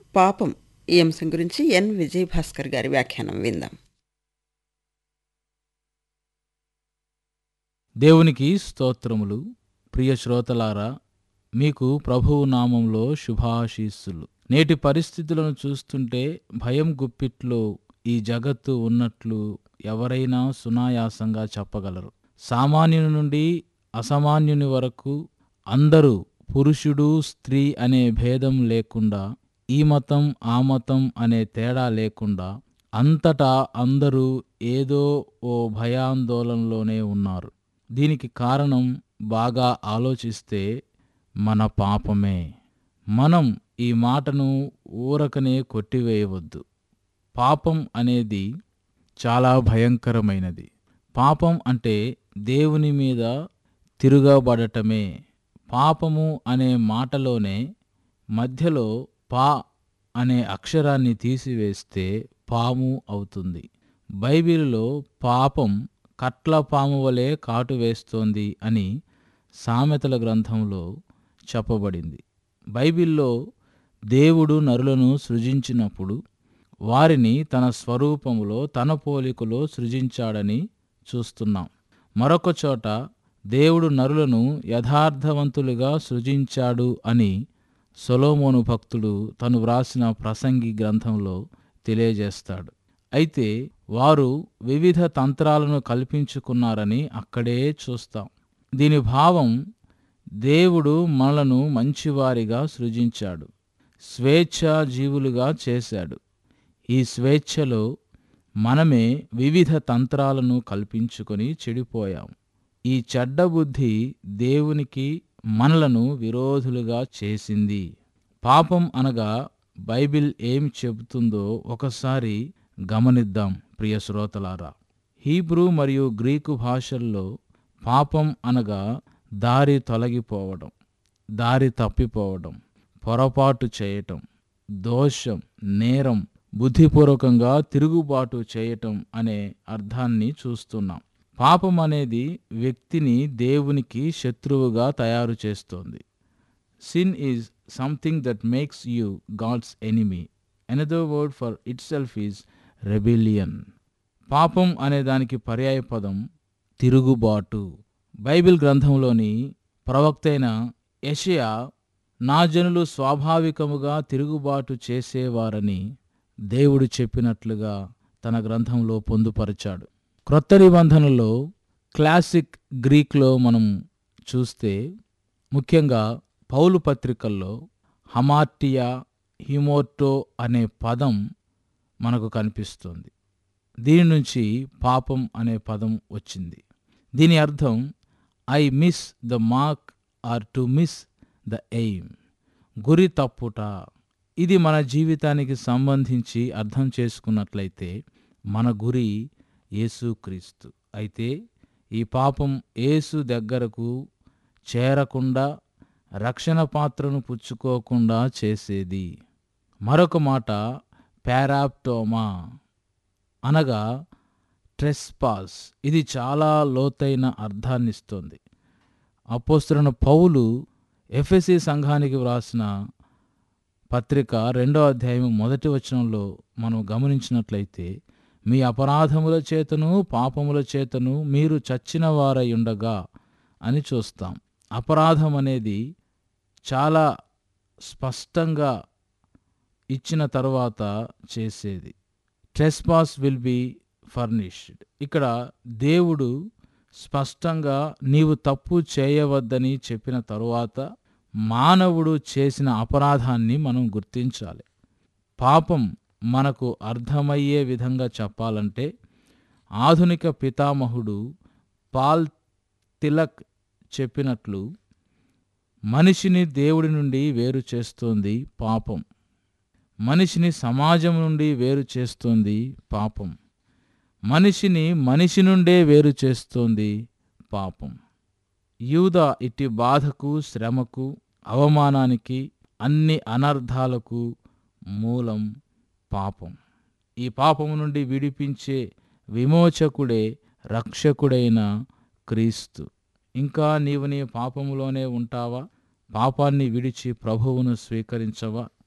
పాపం ఈ అంశం గురించి ఎన్ విజయ్ భాస్కర్ గారి వ్యాఖ్యానం విందాం దేవునికి స్తోత్రములు ప్రియ శ్రోతలారా మీకు ప్రభువు నామంలో శుభాశీస్సులు నేటి పరిస్థితులను చూస్తుంటే భయం గుప్పిట్లో ఈ జగత్తు ఉన్నట్లు ఎవరైనా సునాయాసంగా చెప్పగలరు సామాన్యుని నుండి అసామాన్యుని వరకు అందరూ పురుషుడు స్త్రీ అనే భేదం లేకుండా ఈ మతం ఆ మతం అనే తేడా లేకుండా అంతటా అందరూ ఏదో ఓ భయాందోళనలోనే ఉన్నారు దీనికి కారణం బాగా ఆలోచిస్తే మన పాపమే మనం ఈ మాటను ఊరకనే కొట్టివేయవద్దు పాపం అనేది చాలా భయంకరమైనది పాపం అంటే దేవుని మీద తిరుగబడటమే పాపము అనే మాటలోనే మధ్యలో పా అనే అక్షరాన్ని తీసివేస్తే పాము అవుతుంది బైబిలులో పాపం కట్ల పాము వలె కాటు వేస్తోంది అని సామెతల గ్రంథంలో చెప్పబడింది బైబిల్లో దేవుడు నరులను సృజించినప్పుడు వారిని తన స్వరూపములో తన పోలికలో సృజించాడని చూస్తున్నాం మరొక చోట దేవుడు నరులను యథార్థవంతులుగా సృజించాడు అని సొలోమోను భక్తుడు తను వ్రాసిన ప్రసంగి గ్రంథంలో తెలియజేస్తాడు అయితే వారు వివిధ తంత్రాలను కల్పించుకున్నారని అక్కడే చూస్తాం దీని భావం దేవుడు మనలను మంచివారిగా సృజించాడు స్వేచ్ఛా జీవులుగా చేశాడు ఈ స్వేచ్ఛలో మనమే వివిధ తంత్రాలను కల్పించుకొని చెడిపోయాం ఈ చెడ్డ బుద్ధి దేవునికి మనలను విరోధులుగా చేసింది పాపం అనగా బైబిల్ ఏం చెబుతుందో ఒకసారి గమనిద్దాం ప్రియ శ్రోతలారా హీబ్రూ మరియు గ్రీకు భాషల్లో పాపం అనగా దారి తొలగిపోవడం దారి తప్పిపోవడం పొరపాటు చేయటం దోషం నేరం బుద్ధిపూర్వకంగా తిరుగుబాటు చేయటం అనే అర్థాన్ని చూస్తున్నాం పాపం అనేది వ్యక్తిని దేవునికి శత్రువుగా తయారు చేస్తోంది sin is something that makes you God's enemy another word for it self is rebellion పాపం అనే దానికి పర్యాయ పదం తిరుగుబాటు బైబిల్ గ్రంథంలోని ప్రవక్త అయిన యషయా నా జనులు స్వాభావికముగా తిరుగుబాటు చేసేవారని దేవుడు చెప్పినట్లుగా తన గ్రంథంలో పొందుపరిచాడు క్రొత్త నిబంధనలో క్లాసిక్ గ్రీక్లో మనం చూస్తే ముఖ్యంగా పౌలు పత్రికల్లో హమార్టియా హిమోటో అనే పదం మనకు కనిపిస్తుంది దీని నుంచి పాపం అనే పదం వచ్చింది దీని అర్థం I miss the mark or to miss the aim గురి తప్పుట ఇది మన జీవితానికి సంబంధించి అర్థం చేసుకున్నట్లయితే మన గురి యేసుక్రీస్తు అయితే ఈ పాపం యేసు దగ్గరకు చేరకుండా రక్షణ పాత్రను పుచ్చుకోకుండా చేసేది మరొక మాట పారాప్టోమా అనగా ట్రెస్పాస్ ఇది చాలా లోతైన అర్థాన్నిస్తుంది అపోస్తున్న పౌలు ఎఫ్ఎసి సంఘానికి వ్రాసిన పత్రిక రెండో అధ్యాయం మొదటి వచనంలో మనం గమనించినట్లయితే మీ అపరాధముల చేతను పాపముల చేతను మీరు చచ్చిన వారై ఉండగా అని చూస్తాం అపరాధం అనేది చాలా స్పష్టంగా ఇచ్చిన తరువాత చేసేది ట్రెస్పాస్ విల్ బి ఫర్నిష్డ్ ఇక్కడ దేవుడు స్పష్టంగా నీవు తప్పు చేయవద్దని చెప్పిన తరువాత మానవుడు చేసిన అపరాధాన్ని మనం గుర్తించాలి పాపం మనకు అర్థమయ్యే విధంగా చెప్పాలంటే ఆధునిక పితామహుడు పాల్ తిలక్ చెప్పినట్లు మనిషిని దేవుడి నుండి వేరు చేస్తోంది పాపం మనిషిని సమాజం నుండి వేరు చేస్తోంది పాపం మనిషిని మనిషి నుండే వేరు చేస్తోంది పాపం యూద ఇట్టి బాధకు శ్రమకు అవమానానికి అన్ని అనర్థాలకు మూలం పాపం ఈ పాపము నుండి విడిపించే విమోచకుడే రక్షకుడైన క్రీస్తు ఇంకా నీవు నీ పాపములోనే ఉంటావా పాపాన్ని విడిచి ప్రభువును స్వీకరించవా